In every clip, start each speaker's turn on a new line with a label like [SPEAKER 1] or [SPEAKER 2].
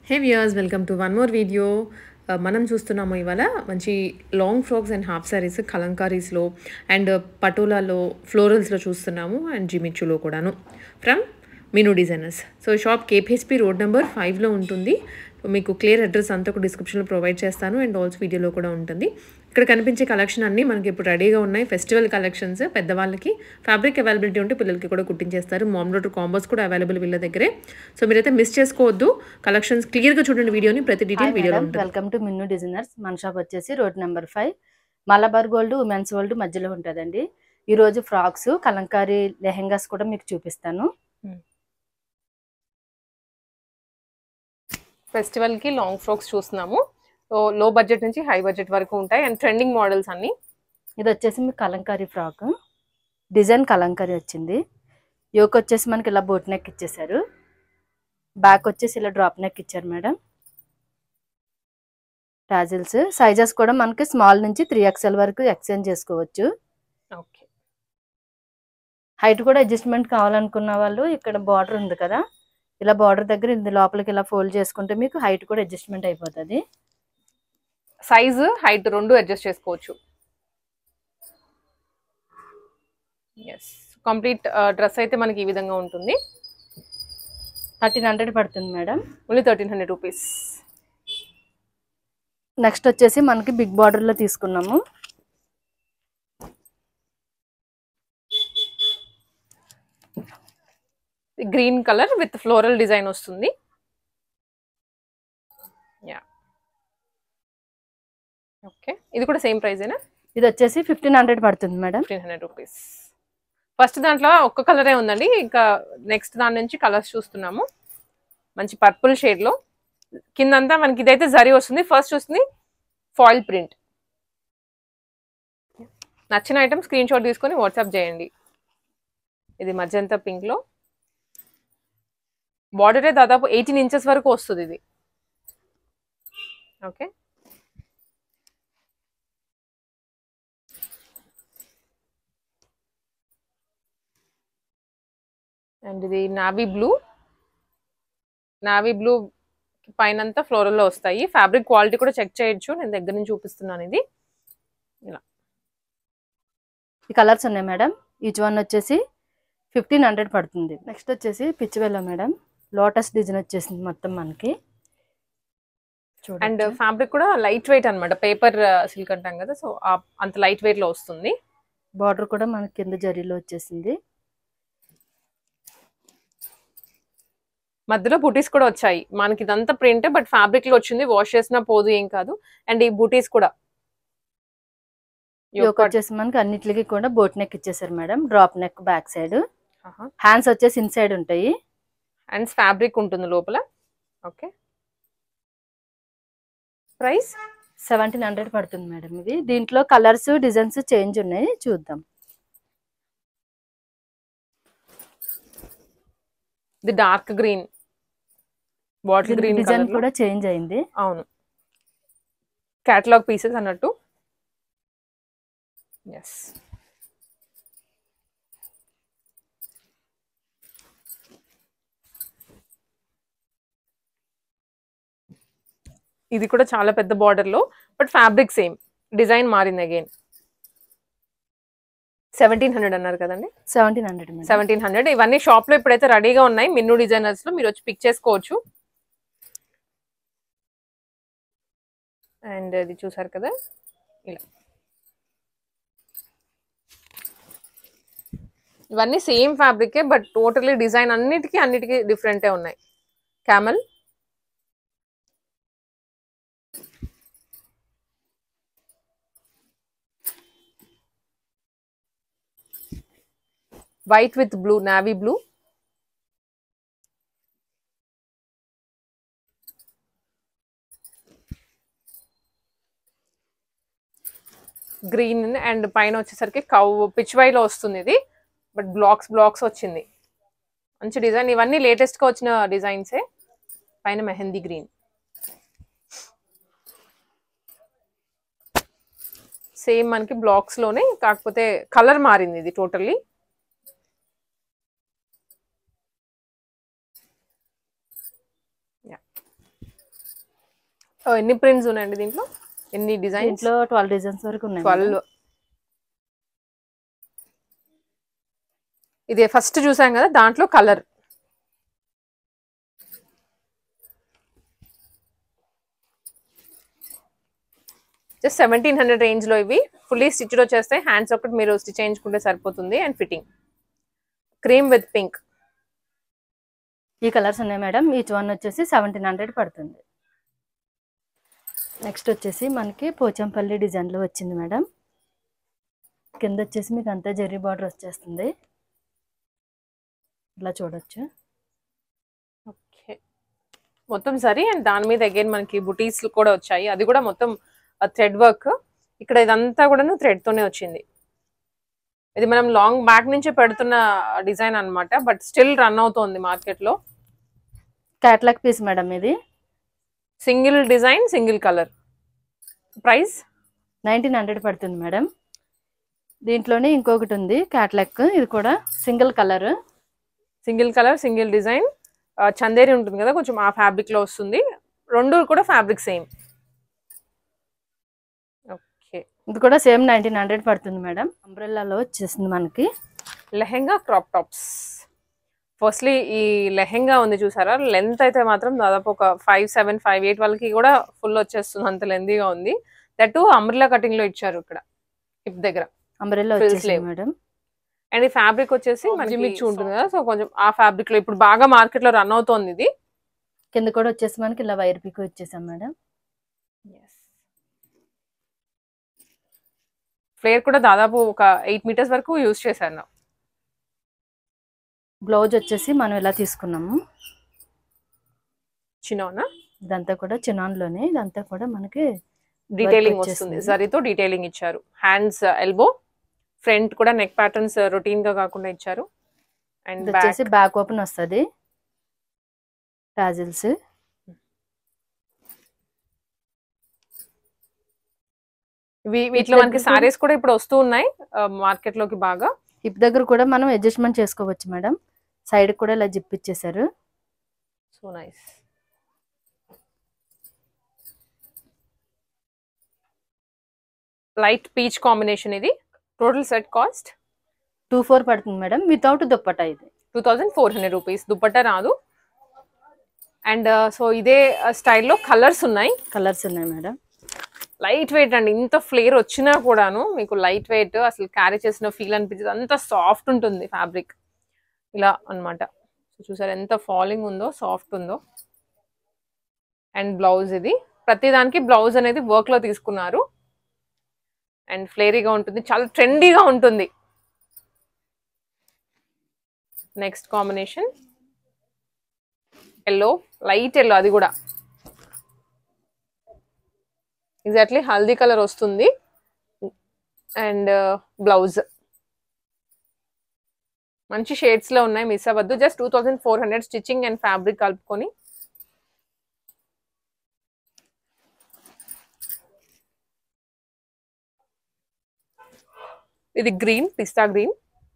[SPEAKER 1] Hey viewers welcome to one more video మనం చూస్తున్నాము ఇవాళ మంచి long frocks and half saris కలంకారీస్లో అండ్ పటోలాలో ఫ్లోరల్స్లో చూస్తున్నాము అండ్ జిమిచ్చులో కూడాను from Minu designers so shop KPHB road number ఫైవ్లో ఉంటుంది మీకు క్లియర్ అడ్రస్ అంతా కూడా డిస్క్రిప్షన్లో ప్రొవైడ్ చేస్తాను అండ్ ఆల్సో వీడియోలో కూడా ఉంటుంది ఇక్కడ కనిపించే కలెక్షన్ అన్నీ మనకి ఇప్పుడు రెడీగా ఉన్నాయి ఫెస్టివల్ కలెక్షన్స్ పెద్దవాళ్ళకి ఫ్యాబ్రిక్ అవైలబిలిటీ ఉంటే పిల్లలకి కూడా కుట్టించేస్తారు మామ్ రోటర్ కాంబోస్ కూడా అవైలబుల్ వీళ్ళ దగ్గరే సో మీరైతే మిస్ చేసుకోవద్దు కలెక్షన్స్ క్లియర్గా చూడండి వీడియోని ప్రతి డీటెయిల్ వీడియోలో ఉంటుంది
[SPEAKER 2] వెల్కమ్ టు మిన్ను డిజైనర్స్ మన షాప్ వచ్చేసి road number five Malabar gold women's gold మధ్యలో ఉంటుందండి ఈ రోజు ఫ్రాక్స్ కలంకారీ లెహెంగాస్ కూడా మీకు చూపిస్తాను
[SPEAKER 3] ఫెస్టివల్కి లాంగ్ ఫ్రాక్స్ చూస్తున్నాము సో లో బడ్జెట్ నుంచి హై బడ్జెట్ వరకు ఉంటాయి అండ్ ట్రెండింగ్ మోడల్స్ అన్ని
[SPEAKER 2] ఇది వచ్చేసి మీకు కలంకారీ ఫ్రాక్ డిజైన్ కలంకారీ వచ్చింది యోక్ వచ్చేసి మనకి ఇలా బోట్ నెక్ ఇచ్చేసారు బ్యాక్ వచ్చేసి ఇలా డ్రాప్ నెక్ ఇచ్చారు మేడం టాజిల్స్ సైజెస్ కూడా మనకి స్మాల్ నుంచి త్రీ ఎక్స్ఎల్ వరకు ఎక్స్చేంజ్ చేసుకోవచ్చు
[SPEAKER 3] ఓకే
[SPEAKER 2] హైట్ కూడా అడ్జస్ట్మెంట్ కావాలనుకున్న వాళ్ళు ఇక్కడ బార్డర్ ఉంది కదా ఇలా బార్డర్ దగ్గర ఇది లోపలికి ఇలా ఫోల్డ్ చేసుకుంటే మీకు హైట్ కూడా అడ్జస్ట్మెంట్ అయిపోతుంది
[SPEAKER 3] సైజు హైట్ రెండు అడ్జస్ట్ చేసుకోవచ్చు ఎస్ కంప్లీట్ డ్రెస్ అయితే మనకి ఈ విధంగా ఉంటుంది
[SPEAKER 2] థర్టీన్ హండ్రెడ్ పడుతుంది madam
[SPEAKER 3] only thirteen hundred rupees
[SPEAKER 2] next వచ్చేసి మనకి బిగ్ బార్డర్ లో తీసుకున్నాము
[SPEAKER 3] green colour with floral design వస్తుంది యా ఓకే ఇది కూడా సేమ్ ప్రైజేనా
[SPEAKER 2] ఇది వచ్చేసి ఫిఫ్టీన్ హండ్రెడ్ పడుతుంది madam
[SPEAKER 3] fifteen hundred rupees first దాంట్లో ఒక్క కలరే ఉందండి ఇంకా నెక్స్ట్ దాని నుంచి కలర్స్ చూస్తున్నాము మంచి పర్పుల్ షేడ్లో కిందంతా మనకి ఇదైతే జరీ వస్తుంది ఫస్ట్ వస్తుంది ఫాయిల్ ప్రింట్ నచ్చిన ఐటమ్ స్క్రీన్ షాట్ తీసుకొని వాట్సాప్ చేయండి ఇది మజంతా పింక్లో బార్డరే దాదాపు ఎయిటీన్ ఇంచెస్ వరకు వస్తుంది ఇది ఓకే అండ్ ఇది నావీ బ్లూ నావీ బ్లూ పైన అంతా ఫ్లోరల్లో వస్తాయి ఫ్యాబ్రిక్ క్వాలిటీ కూడా చెక్ చేయొచ్చు నేను దగ్గర నుంచి చూపిస్తున్నాను ఇది
[SPEAKER 2] ఈ కలర్స్ ఉన్నాయి మేడం ఈచ్ వన్ వచ్చేసి ఫిఫ్టీన్ హండ్రెడ్ పడుతుంది నెక్స్ట్ వచ్చేసి పిచ్చివెల్ల మేడం లోటస్ డిజైన్ వచ్చేసింది మొత్తం మనకి
[SPEAKER 3] అండ్
[SPEAKER 2] చూడండి
[SPEAKER 3] ఫ్యాబ్రిక్ కూడా లైట్ వెయిట్ అనమాట పేపర్ సిల్క్ అంటాం కదా సో అంత లైట్ వెయిట్ లో వస్తుంది
[SPEAKER 2] బార్డర్ కూడా మనకి కింద జరీలో వచ్చేసింది
[SPEAKER 3] మధ్యలో బూటీస్ కూడా వచ్చాయి మనకి ఇదంతా ప్రింట్ బట్ ఫ్యాబ్రిక్ లో వచ్చింది వాష్ చేసినా పోదు ఏం కాదు అండ్ ఈ బూటీస్ కూడా
[SPEAKER 2] యోక్ వచ్చేసి మనకి అన్నిటికి కూడా బోట్ నెక్ ఇచ్చేసారు madam drop neck back side hands వచ్చేసి ఇన్సైడ్ ఉంటాయి
[SPEAKER 3] అండ్ ఫ్యాబ్రిక్ ఉంటుంది లోపల ఓకే ప్రైస్
[SPEAKER 2] సెవెంటీన్ హండ్రెడ్ పడుతుంది మేడం ఇది దీంట్లో కలర్స్ డిజైన్స్ చేంజ్ ఉన్నాయి చూద్దాం
[SPEAKER 3] ఇది dark green bottle green
[SPEAKER 2] design
[SPEAKER 3] colour
[SPEAKER 2] కూడా చేంజ్ అయింది
[SPEAKER 3] అవును క్యాటలాగ్ పీసెస్ అన్నట్టు ఎస్ ఇది కూడా చాలా పెద్ద border లో బట్ ఫ్యాబ్రిక్ సేమ్ డిజైన్ మారింది అగైన్ సెవెంటీన్ హండ్రెడ్ అన్నారు కదండి
[SPEAKER 2] seventeen hundred madam
[SPEAKER 3] seventeen hundred ఇవన్నీ షాప్ లో ఇప్పుడైతే రెడీగా ఉన్నాయి మిన్ను డిజైనర్స్ లో మీరు వచ్చి పిక్ చేసుకోవచ్చు అండ్ ఇది చూసారు కదా ఇలా ఇవన్నీ సేమ్ ఫ్యాబ్రికే బట్ టోటలీ డిజైన్ అన్నిటికీ అన్నిటికీ డిఫరెంటే ఉన్నాయి camel white with blue navy blue green and పైన వచ్చేసరికి కవ్ పిచ్వైలో వస్తుంది ఇది బట్ బ్లాక్స్ బ్లాక్స్ వచ్చింది మంచి డిజైన్ ఇవన్నీ లేటెస్ట్ గా వచ్చిన డిజైన్సే పైన మెహందీ గ్రీన్ సేమ్ మనకి బ్లాక్స్ లోనే కాకపోతే కలర్ మారింది ఇది టోటల్లీ ఎన్ని ప్రింట్స్ ఉన్నాయండి దీంట్లో ఎన్ని డిజైన్స్
[SPEAKER 2] దీంట్లో ట్వెల్వ్ డిజైన్స్ వరకు ఉన్నాయి
[SPEAKER 3] ట్వెల్వ్
[SPEAKER 2] మేడం.
[SPEAKER 3] ఇది ఫస్ట్ చూసాం కదా దాంట్లో colour just seventeen hundred range లో ఇవి ఫుల్లీ స్టిచ్డ్ వచ్చేస్తాయి హ్యాండ్స్ ఒకటి మీరు స్టిచ్ చేయించుకుంటే సరిపోతుంది and fitting cream with pink
[SPEAKER 2] ఈ కలర్స్ ఉన్నాయి మేడం ఈచ్ వన్ వచ్చేసి సెవెంటీన్ హండ్రెడ్ పడుతుంది నెక్స్ట్ వచ్చేసి మనకి పోచంపల్లి డిజైన్లో వచ్చింది మేడం కింద వచ్చేసి మీకు అంతా జెర్రీ బార్డర్ వచ్చేస్తుంది ఇలా చూడొచ్చు
[SPEAKER 3] ఓకే మొత్తం సరి అండ్ దాని మీద అగైన్ మనకి బుటీస్ కూడా వచ్చాయి అది కూడా మొత్తం థ్రెడ్ వర్క్ ఇక్కడ ఇదంతా కూడాను థ్రెడ్ తోనే వచ్చింది ఇది మనం లాంగ్ బ్యాక్ నుంచే పెడుతున్న డిజైన్ అన్నమాట బట్ స్టిల్ రన్ అవుతోంది మార్కెట్ లో
[SPEAKER 2] క్యాట్లాగ్ పీస్ మేడం ఇది
[SPEAKER 3] single design single colour price
[SPEAKER 2] nineteen hundred పడుతుంది మేడం దీంట్లోనే ఇంకొకటి ఉంది క్యాట్లాగ్ ఇది కూడా single colour
[SPEAKER 3] single colour single design Chanderi ఉంటుంది కదా కొంచెం ఆ ఫ్యాబ్రిక్ లో వస్తుంది రెండు కూడా ఫ్యాబ్రిక్ సేమ్ ఓకే
[SPEAKER 2] ఇది కూడా సేమ్ నైన్టీన్ హండ్రెడ్ పడుతుంది మేడం అంబ్రెల్లాలో వచ్చేసింది మనకి
[SPEAKER 3] లెహెంగా క్రాప్ టాప్స్ ఫస్ట్లీ ఈ లెహెంగా ఉంది చూసారా లెంత్ అయితే మాత్రం దాదాపు ఒక ఫైవ్ సెవెన్ ఫైవ్ ఎయిట్ వాళ్ళకి కూడా ఫుల్ వచ్చేస్తుంది అంత లెందీగా ఉంది దట్ అంబ్రిలా కటింగ్ లో ఇచ్చారు ఇక్కడ హిప్ దగ్గర
[SPEAKER 2] అంబ్రెల్లా
[SPEAKER 3] Full
[SPEAKER 2] వచ్చేసింది
[SPEAKER 3] sleeve.
[SPEAKER 2] మేడం
[SPEAKER 3] అండ్ ఈ ఫ్యాబ్రిక్ వచ్చేసి మనకి మిర్చి ఉంటుంది కదా సో కొంచెం ఆ ఫ్యాబ్రిక్ లో ఇప్పుడు బాగా మార్కెట్ లో రన్ అవుతోంది ఇది
[SPEAKER 2] కింద కూడా వచ్చేసి మనకి ఇలా వైర్ పీక్ వచ్చేసాం మేడం
[SPEAKER 3] ఫ్లేర్ కూడా దాదాపు ఒక ఎయిట్ మీటర్స్ వరకు యూజ్ చేశాను
[SPEAKER 2] బ్లౌజ్ వచ్చేసి మనం ఇలా తీసుకున్నాము
[SPEAKER 3] చిన్నోనా
[SPEAKER 2] ఇదంతా కూడా చినాన్లోనే ఇదంతా కూడా మనకి
[SPEAKER 3] డీటెయిలింగ్
[SPEAKER 2] వచ్చేసింది.
[SPEAKER 3] వస్తుంది జరీతో డీటెయిలింగ్ ఇచ్చారు హ్యాండ్స్ ఎల్బో ఫ్రంట్ కూడా నెక్ ప్యాటర్న్స్ రొటీన్ గా కాకుండా ఇచ్చారు అండ్
[SPEAKER 2] ఇది వచ్చేసి బ్యాక్ ఓపెన్ వస్తుంది టాజిల్స్
[SPEAKER 3] వీటిలో మనకి సారీస్ కూడా ఇప్పుడు వస్తూ ఉన్నాయి మార్కెట్ లోకి బాగా
[SPEAKER 2] హిప్ దగ్గర కూడా మనం అడ్జస్ట్మెంట్ చేసుకోవచ్చు మేడం సైడ్ కూడా ఇలా జిప్ ఇచ్చేసారు
[SPEAKER 3] so nice light peach combination ఇది total set cost
[SPEAKER 2] two four పడుతుంది మేడం వితౌట్ దుప్పట ఇది
[SPEAKER 3] two thousand four hundred rupees dupatta రాదు అండ్ సో ఇదే స్టైల్లో కలర్స్ ఉన్నాయి
[SPEAKER 2] కలర్స్ ఉన్నాయి మేడం
[SPEAKER 3] లైట్ వెయిట్ అండి ఇంత ఫ్లేర్ వచ్చినా కూడాను మీకు లైట్ వెయిట్ అసలు క్యారీ చేసిన ఫీల్ అనిపించదు అంత సాఫ్ట్ ఉంటుంది ఫ్యాబ్రిక్ ఇలా అన్నమాట సో చూసారు ఎంత ఫాలింగ్ ఉందో సాఫ్ట్ ఉందో అండ్ బ్లౌజ్ ఇది ప్రతి దానికి బ్లౌజ్ అనేది వర్క్ లో తీసుకున్నారు అండ్ ఫ్లేరీగా ఉంటుంది చాలా ట్రెండీగా ఉంటుంది next combination yellow light yellow అది కూడా ఎగ్జాక్ట్లీ హల్దీ కలర్ వస్తుంది అండ్ బ్లౌజ్ మంచి షేడ్స్ లో ఉన్నాయి మిస్ అవ్వద్దు just two thousand four hundred stitching and fabric కలుపుకొని ఇది గ్రీన్ పిస్తా గ్రీన్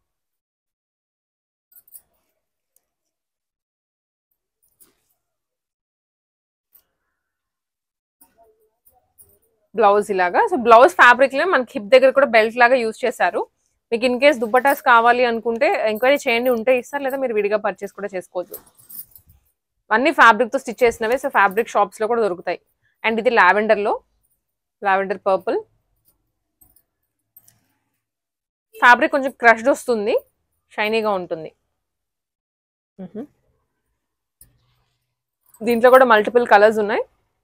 [SPEAKER 3] బ్లౌజ్ ఇలాగా సో బ్లౌజ్ ఫ్యాబ్రిక్ లో మనకి హిప్ దగ్గర కూడా బెల్ట్ లాగా యూజ్ చేశారు మీకు ఇన్ కేస్ దుబ్బటాస్ కావాలి అనుకుంటే ఎంక్వైరీ చేయండి ఉంటే ఇస్తారు లేదా మీరు విడిగా పర్చేస్ కూడా చేసుకోవచ్చు అన్ని ఫ్యాబ్రిక్ తో స్టిచ్ చేసినవే సో ఫ్యాబ్రిక్ షాప్స్ లో కూడా దొరుకుతాయి అండ్ ఇది లావెండర్ లో లావెండర్ పర్పుల్ ఫ్యాబ్రిక్ కొంచెం క్రష్డ్ వస్తుంది షైనీగా ఉంటుంది మ్హూ. దీంట్లో కూడా మల్టిపుల్ కలర్స్ ఉన్నాయి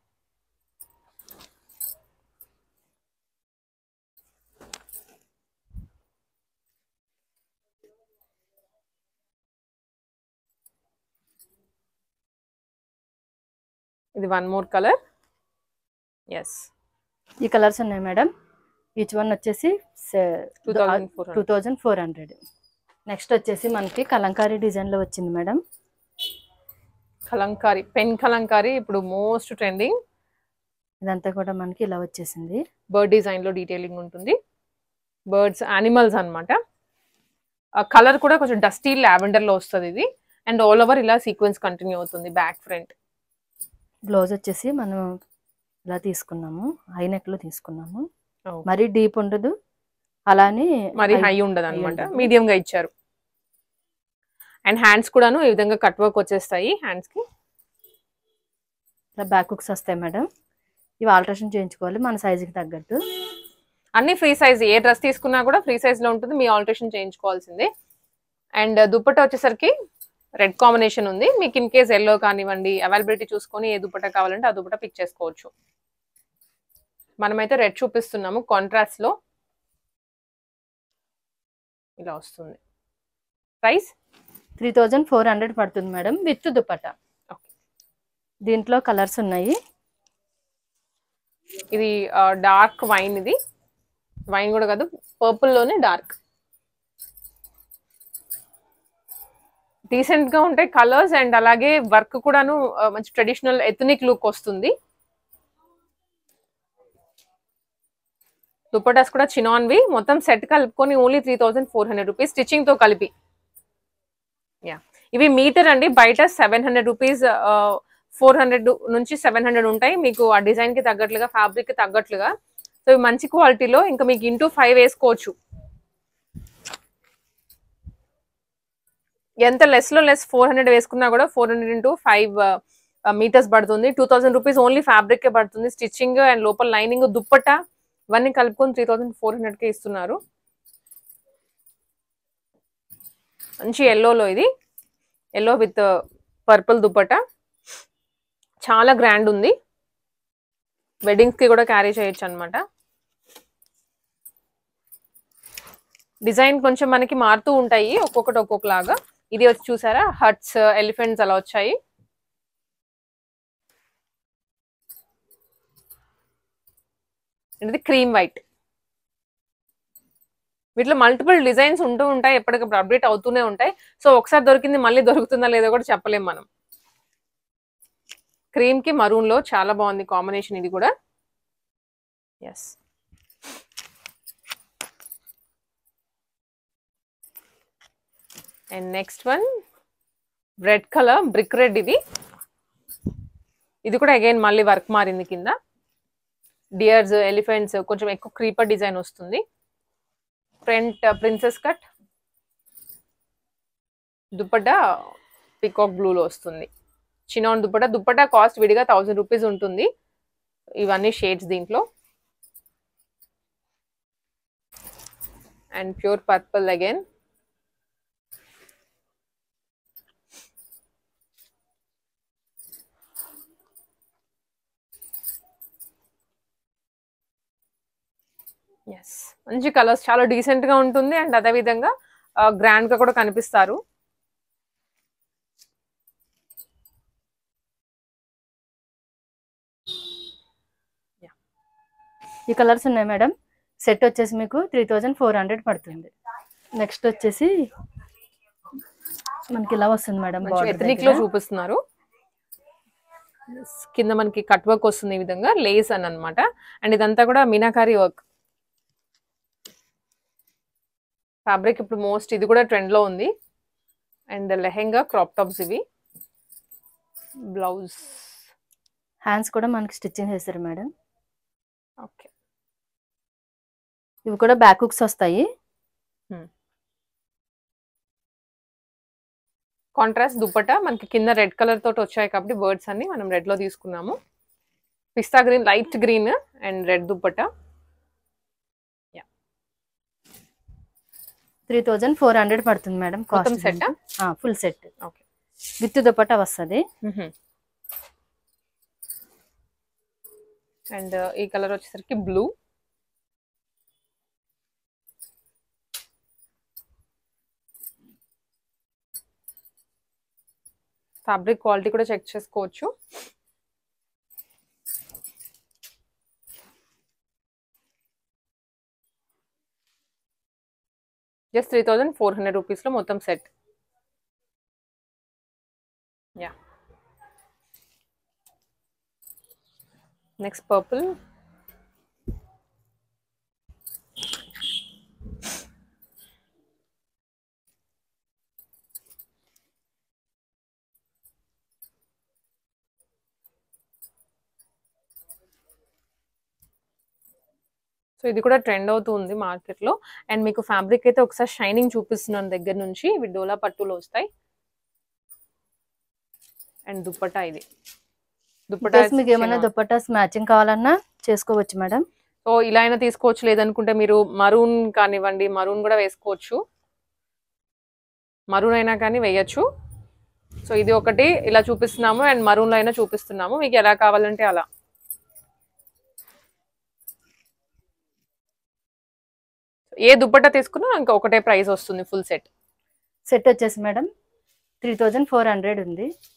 [SPEAKER 3] ఇది వన్ మోర్ కలర్ ఎస్
[SPEAKER 2] ఈ కలర్స్ ఉన్నాయి మేడం ఈచ్ వన్ వచ్చేసి
[SPEAKER 3] two thousand four
[SPEAKER 2] two thousand four hundred next వచ్చేసి మనకి కలంకారీ డిజైన్లో వచ్చింది మేడం
[SPEAKER 3] కలంకారీ పెన్ కలంకారీ ఇప్పుడు మోస్ట్ ట్రెండింగ్
[SPEAKER 2] ఇదంతా కూడా మనకి ఇలా వచ్చేసింది
[SPEAKER 3] బర్డ్ డిజైన్ లో డీటెయిలింగ్ ఉంటుంది బర్డ్స్ యానిమల్స్ అన్నమాట కలర్ కూడా కొంచెం డస్టీ లావెండర్ లో వస్తుంది ఇది అండ్ ఆల్ ఓవర్ ఇలా సీక్వెన్స్ కంటిన్యూ అవుతుంది బ్యాక్ ఫ్రంట్
[SPEAKER 2] బ్లౌజ్ వచ్చేసి మనం ఇలా తీసుకున్నాము హై నెక్ లో తీసుకున్నాము
[SPEAKER 3] Oh.
[SPEAKER 2] మరీ డీప్ ఉండదు అలానే
[SPEAKER 3] మరి
[SPEAKER 2] high-
[SPEAKER 3] హై ఉండదు
[SPEAKER 2] high
[SPEAKER 3] అనమాట
[SPEAKER 2] ఉండదు.
[SPEAKER 3] మీడియం గా ఇచ్చారు అండ్ హ్యాండ్స్ కూడాను ఈ విధంగా కట్ వర్క్ వచ్చేస్తాయి హ్యాండ్స్ కి
[SPEAKER 2] ఇలా బ్యాక్ హుక్స్ వస్తాయి మేడం ఇవి ఆల్ట్రేషన్ చేయించుకోవాలి మన సైజుకి తగ్గట్టు
[SPEAKER 3] అన్ని ఫ్రీ సైజ్ ఏ డ్రెస్ తీసుకున్నా కూడా ఫ్రీ సైజ్ లో ఉంటుంది మీ ఆల్టరేషన్ చేయించుకోవాల్సిందే అండ్ దుప్పట వచ్చేసరికి రెడ్ కాంబినేషన్ ఉంది మీకు ఇన్ కేస్ ఎల్లో కానివ్వండి అవైలబిలిటీ చూసుకొని ఏ దుప్పట కావాలంటే ఆ దుప్పట పిక్ చేసుకోవచ్చు మనమైతే రెడ్ చూపిస్తున్నాము కాంట్రాస్ట్ లో ఇలా వస్తుంది price
[SPEAKER 2] three thousand four hundred పడుతుంది మేడం విత్ దుపట్ట
[SPEAKER 3] Okay.
[SPEAKER 2] దీంట్లో కలర్స్ ఉన్నాయి
[SPEAKER 3] ఇది డార్క్ వైన్ ఇది వైన్ కూడా కాదు పర్పుల్ లోనే డార్క్ డీసెంట్ గా ఉంటాయి కలర్స్ అండ్ అలాగే వర్క్ కూడాను ఆ, మంచి ట్రెడిషనల్ ఎథనిక్ లుక్ వస్తుంది దుపటాస్ కూడా చినాన్వి మొత్తం సెట్ కలుపుకొని only three thousand four hundred rupees stitching తో కలిపి యా ఇవి మీటర్ అండి బయట seven hundred rupees four hundred నుంచి సెవెన్ హండ్రెడ్ ఉంటాయి మీకు ఆ డిజైన్ కి తగ్గట్లుగా ఫ్యాబ్రిక్ కి తగ్గట్లుగా సో ఇవి మంచి క్వాలిటీలో ఇంకా మీకు ఇంటూ ఫైవ్ వేసుకోవచ్చు ఎంత లెస్ లో లెస్ ఫోర్ హండ్రెడ్ వేసుకున్నా కూడా four hundred into five metres పడుతుంది two thousand rupees only fabric కే పడుతుంది స్టిచ్చింగ్ అండ్ లోపల లైనింగ్ దుప్పట ఇవన్నీ కలుపుకొని త్రీ థౌసండ్ ఫోర్ హండ్రెడ్ కే ఇస్తున్నారు మంచి ఎల్లోలో ఇది ఎల్లో విత్ పర్పుల్ దుప్పట చాలా గ్రాండ్ ఉంది వెడ్డింగ్స్ కి కూడా క్యారీ చేయొచ్చు అనమాట డిజైన్ కొంచెం మనకి మారుతూ ఉంటాయి ఒక్కొక్కటి ఒక్కొక్కలాగా ఇది వచ్చి చూసారా హట్స్ ఎలిఫెంట్స్ అలా వచ్చాయి ఇది క్రీమ్ వైట్ వీటిలో మల్టిపుల్ డిజైన్స్ ఉంటూ ఉంటాయి ఎప్పటికప్పుడు అప్డేట్ అవుతూనే ఉంటాయి సో ఒకసారి దొరికింది మళ్ళీ దొరుకుతుందా లేదో కూడా చెప్పలేం మనం క్రీమ్ కి మరూన్ లో చాలా బాగుంది కాంబినేషన్ ఇది కూడా yes and next one red colour brick red ఇది ఇది కూడా అగైన్ మళ్ళీ వర్క్ మారింది కింద డియర్స్ ఎలిఫెంట్స్ కొంచెం ఎక్కువ క్రీపర్ డిజైన్ వస్తుంది front princess cut dupatta peacock బ్లూలో వస్తుంది చినాన్ దుప్పట దుప్పట కాస్ట్ విడిగా థౌజండ్ రూపీస్ ఉంటుంది ఇవన్నీ షేడ్స్ దీంట్లో and pure purple again yes మంచి కలర్స్ చాలా డీసెంట్ గా ఉంటుంది అండ్ అదే విధంగా గ్రాండ్ గా కూడా కనిపిస్తారు
[SPEAKER 2] ఈ కలర్స్ ఉన్నాయి మేడం సెట్ వచ్చేసి మీకు త్రీ థౌజండ్ ఫోర్ హండ్రెడ్ పడుతుంది నెక్స్ట్ వచ్చేసి మనకి ఇలా వస్తుంది మేడం
[SPEAKER 3] ఎథనిక్ లో చూపిస్తున్నారు Yes, కింద మనకి కట్ వర్క్ వస్తుంది ఈ విధంగా లేస్ అని అనమాట అండ్ ఇదంతా కూడా మీనాకారి వర్క్ ఫ్యాబ్రిక్ ఇప్పుడు మోస్ట్ ఇది కూడా ట్రెండ్ లో ఉంది అండ్ లెహెంగా క్రాప్ టాప్స్ ఇవి బ్లౌజ్
[SPEAKER 2] హ్యాండ్స్ కూడా మనకి స్టిచ్చింగ్ చేస్తారు మేడం
[SPEAKER 3] ఓకే
[SPEAKER 2] ఇవి కూడా బ్యాక్ హుక్స్ వస్తాయి
[SPEAKER 3] కాంట్రాస్ట్ దుప్పట మనకి కింద రెడ్ కలర్ తోటి వచ్చాయి కాబట్టి బర్డ్స్ అన్ని మనం రెడ్ లో తీసుకున్నాము pista green light green and red dupatta
[SPEAKER 2] three thousand four hundred పడుతుంది మేడం
[SPEAKER 3] మొత్తం
[SPEAKER 2] cost
[SPEAKER 3] set
[SPEAKER 2] full set
[SPEAKER 3] okay
[SPEAKER 2] with dupatta వస్తుంది
[SPEAKER 3] అండ్ ఈ కలర్ వచ్చేసరికి బ్లూ ఫ్యాబ్రిక్ క్వాలిటీ కూడా చెక్ చేసుకోవచ్చు just three thousand four hundred రూపీస్లో మొత్తం set yeah next purple so ఇది కూడా ట్రెండ్ అవుతుంది మార్కెట్ లో అండ్ మీకు ఫ్యాబ్రిక్ అయితే ఒకసారి షైనింగ్ చూపిస్తున్నాను దగ్గర నుంచి ఇవి డోలా పట్టులో వస్తాయి అండ్ దుప్పటా ఇది దుప్పటా
[SPEAKER 2] ప్లస్ మీకు ఏమైనా దుపట్టాస్ మ్యాచింగ్ కావాలన్నా చేసుకోవచ్చు మేడం
[SPEAKER 3] సో ఇలా అయినా తీసుకోవచ్చు లేదనుకుంటే మీరు మరూన్ కానివ్వండి మరూన్ కూడా వేసుకోవచ్చు మరూన్ అయినా కానీ వేయచ్చు సో ఇది ఒకటి ఇలా చూపిస్తున్నాము అండ్ మరూన్లో అయినా చూపిస్తున్నాము మీకు ఎలా కావాలంటే అలా ఏ దుప్పట్టా తీసుకున్నా ఇంకా ఒకటే ప్రైస్ వస్తుంది ఫుల్ సెట్
[SPEAKER 2] సెట్ వచ్చేసి madam three thousand four hundred ఉంది